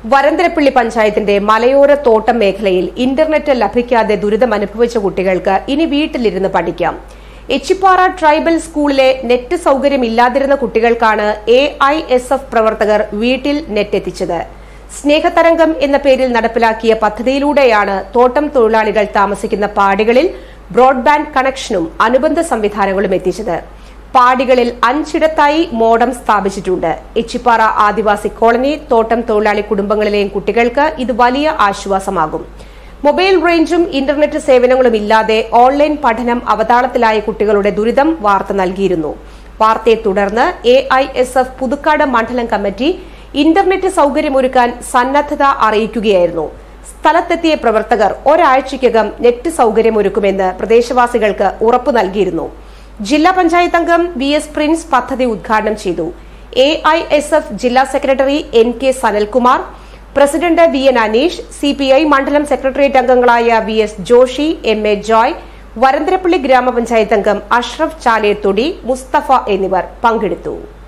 വരന്തരപ്പള്ളി പഞ്ചായത്തിന്റെ മലയോര തോട്ടം മേഖലയിൽ ഇന്റർനെറ്റ് ലഭിക്കാതെ ദുരിതമനുഭവിച്ച കുട്ടികൾക്ക് ഇനി വീട്ടിലിരുന്ന് പഠിക്കാം എച്ചിപ്പാറ ട്രൈബൽ സ്കൂളിലെ നെറ്റ് സൌകര്യമില്ലാതിരുന്ന കുട്ടികൾക്കാണ് എ ഐ എസ് എഫ് പ്രവർത്തകർ വീട്ടിൽ നെറ്റ് എത്തിച്ചത് സ്നേഹതരംഗം എന്ന പേരിൽ നടപ്പിലാക്കിയ പദ്ധതിയിലൂടെയാണ് തോട്ടം തൊഴിലാളികൾ താമസിക്കുന്ന പാടികളിൽ ബ്രോഡ്ബാൻഡ് കണക്ഷനും അനുബന്ധ സംവിധാനങ്ങളും എത്തിച്ചത് പാടികളിൽ അഞ്ചിടത്തായി മോഡം സ്ഥാപിച്ചിട്ടുണ്ട് എച്ചിപ്പാറ ആദിവാസി കോളനി തോട്ടം തൊഴിലാളി കുടുംബങ്ങളിലെയും കുട്ടികൾക്ക് ഇത് വലിയ ആശ്വാസമാകും മൊബൈൽ റേഞ്ചും ഇന്റർനെറ്റ് സേവനങ്ങളും ഇല്ലാതെ ഓൺലൈൻ പഠനം അവതാളത്തിലായ കുട്ടികളുടെ ദുരിതം വാർത്ത നൽകിയിരുന്നു വാർത്തയെ തുടർന്ന് A I S F Puthukkad മണ്ഡലം കമ്മിറ്റി ഇന്റർനെറ്റ് സൌകര്യമൊരുക്കാൻ സന്നദ്ധത അറിയിക്കുകയായിരുന്നു സ്ഥലത്തെത്തിയ പ്രവർത്തകർ ഒരാഴ്ചയ്ക്കകം നെറ്റ് സൌകര്യമൊരുക്കുമെന്ന് പ്രദേശവാസികൾക്ക് ഉറപ്പു നൽകിയിരുന്നു ജില്ലാ പഞ്ചായത്ത് അംഗം വി എസ് പ്രിൻസ് പദ്ധതി ഉദ്ഘാടനം ചെയ്തു എ ഐ എസ് എഫ് ജില്ലാ secretary N K Sanalkumar president V N Aneesh C P I മണ്ഡലം സെക്രട്ടേറിയറ്റ് അംഗങ്ങളായ V S Joshy M A Joy Varantharappilly ഗ്രാമപഞ്ചായത്ത് അംഗം അഷ്റഫ് ചാലേത്തൊടി മുസ്തഫ എന്നിവർ പങ്കെടുത്തു